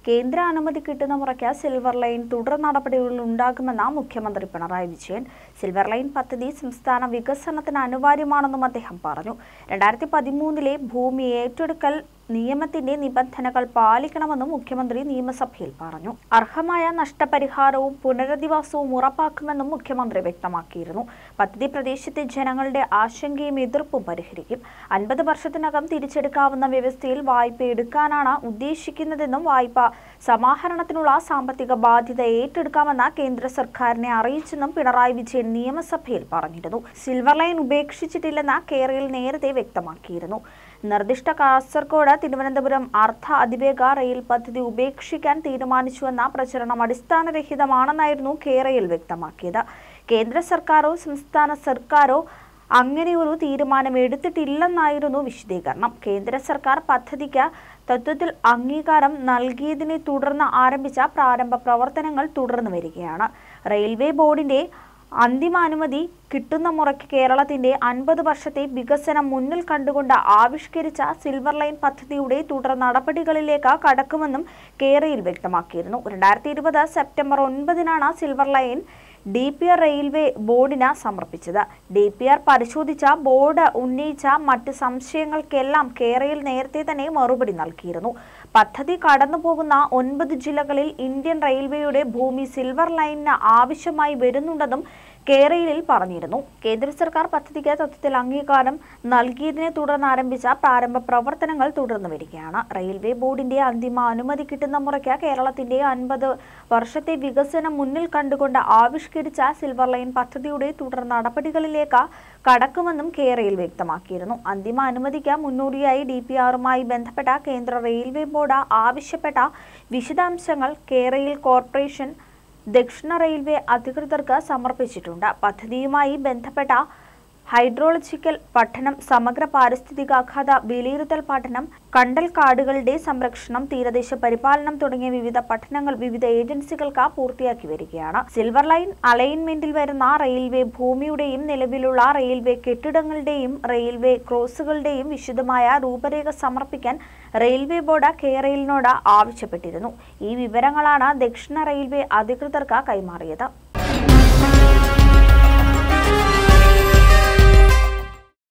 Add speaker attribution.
Speaker 1: കേന്ദ്ര അനുമതി കിട്ടുന്ന മുറയ്ക്ക് സിൽവർ ലൈൻ തുടർ നടപടികൾ ഉണ്ടാകുമെന്ന് മുഖ്യമന്ത്രി പിണറായി വിജയൻ സിൽവർ ലൈൻ പദ്ധതി സംസ്ഥാന വികസനത്തിന് അനിവാര്യമാണെന്നും അദ്ദേഹം പറഞ്ഞു രണ്ടായിരത്തി പതിമൂന്നിലെ ഭൂമി ഏറ്റെടുക്കൽ നിയമത്തിന്റെ നിബന്ധനകൾ പാലിക്കണമെന്നും മുഖ്യമന്ത്രി നിയമസഭയിൽ പറഞ്ഞു അർഹമായ നഷ്ടപരിഹാരവും പുനരധിവാസവും ഉറപ്പാക്കുമെന്നും മുഖ്യമന്ത്രി വ്യക്തമാക്കിയിരുന്നു പദ്ധതി പ്രദേശത്തെ ജനങ്ങളുടെ ആശങ്കയും എതിർപ്പും പരിഹരിക്കും അൻപത് വർഷത്തിനകം തിരിച്ചെടുക്കാവുന്ന വ്യവസ്ഥയിൽ വായ്പ എടുക്കാനാണ് ഉദ്ദേശിക്കുന്നതെന്നും വായ്പ സമാഹരണത്തിനുള്ള സാമ്പത്തിക ബാധ്യത ഏറ്റെടുക്കാമെന്ന് കേന്ദ്ര സർക്കാരിനെ അറിയിച്ചെന്നും പിണറായി വിജയൻ നിയമസഭയിൽ പറഞ്ഞിരുന്നു സിൽവർ ലൈൻ ഉപേക്ഷിച്ചിട്ടില്ലെന്ന് കേരളയിൽ നേരത്തെ വ്യക്തമാക്കിയിരുന്നു നിർദ്ദിഷ്ട കാസർഗോഡ് തിരുവനന്തപുരം അർദ്ധ അതിവേഗ റെയിൽ പദ്ധതി ഉപേക്ഷിക്കാൻ തീരുമാനിച്ചുവെന്ന പ്രചരണം അടിസ്ഥാനരഹിതമാണെന്നായിരുന്നു കേരയിൽ വ്യക്തമാക്കിയത് കേന്ദ്ര സർക്കാരോ സംസ്ഥാന സർക്കാരോ അങ്ങനെ ഒരു തീരുമാനം എടുത്തിട്ടില്ലെന്നായിരുന്നു വിശദീകരണം കേന്ദ്ര സർക്കാർ പദ്ധതിക്ക് തത്വത്തിൽ അംഗീകാരം നൽകിയതിനെ തുടർന്ന് ആരംഭിച്ച പ്രാരംഭ പ്രവർത്തനങ്ങൾ തുടർന്നു വരികയാണ് റെയിൽവേ ബോർഡിന്റെ അന്തിമാനുമതി കിട്ടുന്ന മുറയ്ക്ക് കേരളത്തിന്റെ അൻപത് വർഷത്തെ വികസനം മുന്നിൽ കണ്ടുകൊണ്ട് ആവിഷ്കരിച്ച സിൽവർ ലൈൻ പദ്ധതിയുടെ തുടർ നടപടികളിലേക്ക് കടക്കുമെന്നും കേരയിൽ വ്യക്തമാക്കിയിരുന്നു രണ്ടായിരത്തി ഇരുപത് സെപ്റ്റംബർ ഒൻപതിനാണ് silver line D P R railway ബോർഡിന് സമർപ്പിച്ചത് ഡി പി ആർ പരിശോധിച്ച ബോർഡ് ഉന്നയിച്ച മറ്റ് സംശയങ്ങൾക്കെല്ലാം കേരയിൽ നേരത്തെ തന്നെ മറുപടി നൽകിയിരുന്നു പദ്ധതി കടന്നുപോകുന്ന ഒൻപത് ജില്ലകളിൽ ഇന്ത്യൻ റെയിൽവേയുടെ ഭൂമി സിൽവർ ലൈനിന് ആവശ്യമായി വരുന്നുണ്ടെന്നും കേരളയിൽ പറഞ്ഞിരുന്നു കേന്ദ്ര സർക്കാർ പദ്ധതിക്ക് തത്വത്തിൽ അംഗീകാരം നൽകിയതിനെ തുടർന്ന് ആരംഭിച്ച പ്രാരംഭ പ്രവർത്തനങ്ങൾ തുടർന്നു വരികയാണ് റെയിൽവേ ബോർഡിന്റെ അന്തിമ അനുമതി കിട്ടുന്ന മുറയ്ക്ക് കേരളത്തിന്റെ അൻപത് വർഷത്തെ വികസനം മുന്നിൽ കണ്ടുകൊണ്ട് ആവിഷ്കരിച്ച സിൽവർ ലൈൻ പദ്ധതിയുടെ തുടർ നടപടികളിലേക്ക് കടക്കുമെന്നും കേരയിൽ വ്യക്തമാക്കിയിരുന്നു അന്തിമ അനുമതിക്ക് മുന്നോടിയായി ഡി പി ആറുമായി ബന്ധപ്പെട്ട കേന്ദ്ര റെയിൽവേ ബോർഡ് ആവശ്യപ്പെട്ട വിശദാംശങ്ങൾ കേരയിൽ കോർപ്പറേഷൻ ദക്ഷിണ റെയിൽവേ അധികൃതർക്ക് സമർപ്പിച്ചിട്ടുണ്ട് പദ്ധതിയുമായി ബന്ധപ്പെട്ട ഹൈഡ്രോളജിക്കൽ പഠനം സമഗ്ര പാരിസ്ഥിതികാഘാത വിലയിരുത്തൽ പഠനം കണ്ടൽ കാടുകളുടെ സംരക്ഷണം തീരദേശ പരിപാലനം തുടങ്ങിയ വിവിധ പഠനങ്ങൾ വിവിധ ഏജൻസികൾക്ക് പൂർത്തിയാക്കി വരികയാണ് സിൽവർ ലൈൻ അലൈൻമെന്റിൽ വരുന്ന റെയിൽവേ ഭൂമിയുടെയും നിലവിലുള്ള റെയിൽവേ കെട്ടിടങ്ങളുടെയും റെയിൽവേ ക്രോസുകളുടെയും വിശദമായ രൂപരേഖ സമർപ്പിക്കാൻ റെയിൽവേ ബോർഡ് കേരളിനോട് ആവശ്യപ്പെട്ടിരുന്നു ഈ വിവരങ്ങളാണ് ദക്ഷിണ റെയിൽവേ അധികൃതർക്ക് കൈമാറിയത്